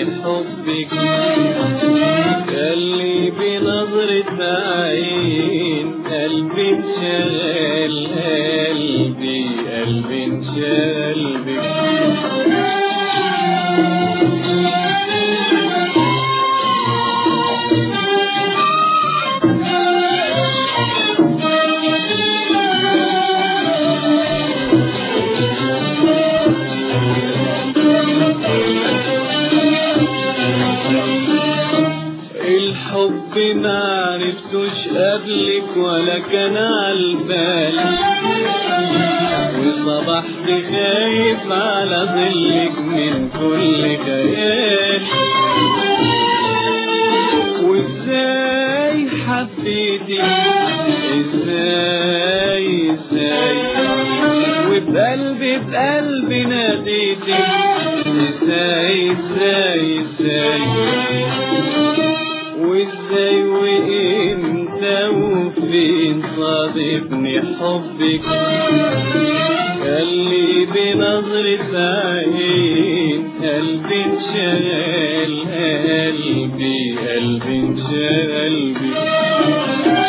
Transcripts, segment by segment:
حبك اللي بنظرة عين قلبي انشغل قلبي قلبي انشغل بك الحب ما عرفتوش قبلك ولا كان عالبال وصبحت خايف على ظلك من كل خيال وازاي حبيتي ازاي ازاي وبقلبي بقلبي ناديتي ازاي ازاي ازاي وازاي وامتى وفين صادفني حبك اللي بنظرة عين قلبي انشغل قلبي قلبي انشغل بك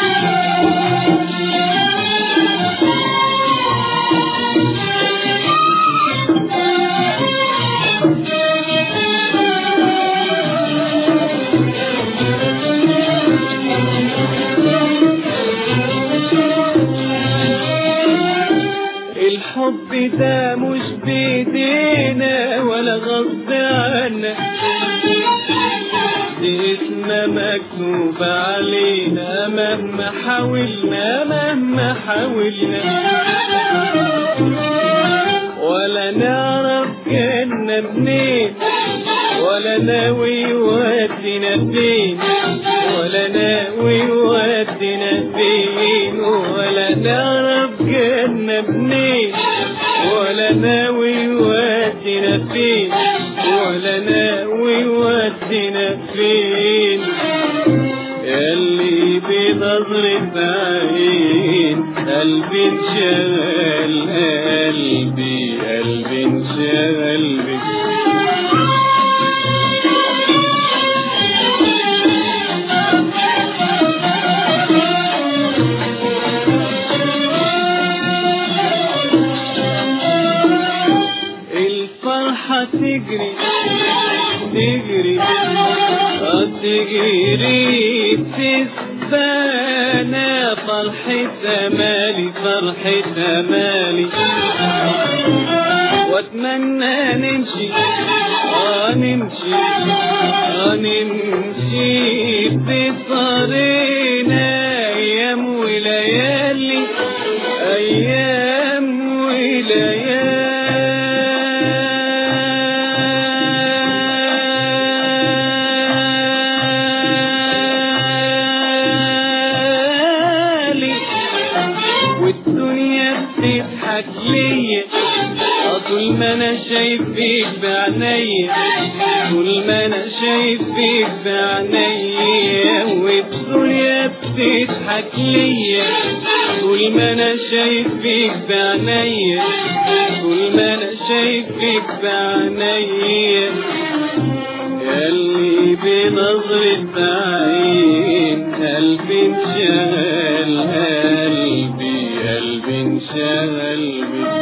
الحب ده مش بيدينا ولا غصب عنا دي اسمها مكتوب علينا مهما حاولنا مهما حاولنا ولا نعرف كنا منين ولا ناوي يودينا فين ولا ناوي يودينا فين ولا نعرف كنا منين ولا ناوي يودينا فين ولا ناوي يودينا فين اللي بنظرة عين قلبي انشغل قلبي قلبي انشغل بك الفرحة تجري تجري آه تجري تسبانا فرحة مالي فرحة مالي واتمنى نمشي اه نمشي اه نمشي بطريقنا ايام وليالي ايام وليالي والدنيا بتضحك ليا آه طول ما انا شايف فيك بعينيا طول ما انا شايف فيك بعينيا والدنيا بتضحك ليا طول ما انا شايف فيك بعينيا طول ما انا شايف فيك بعينيا ياللي بنظرة عين قلبي انشغل قلبي قلبي انشغل بك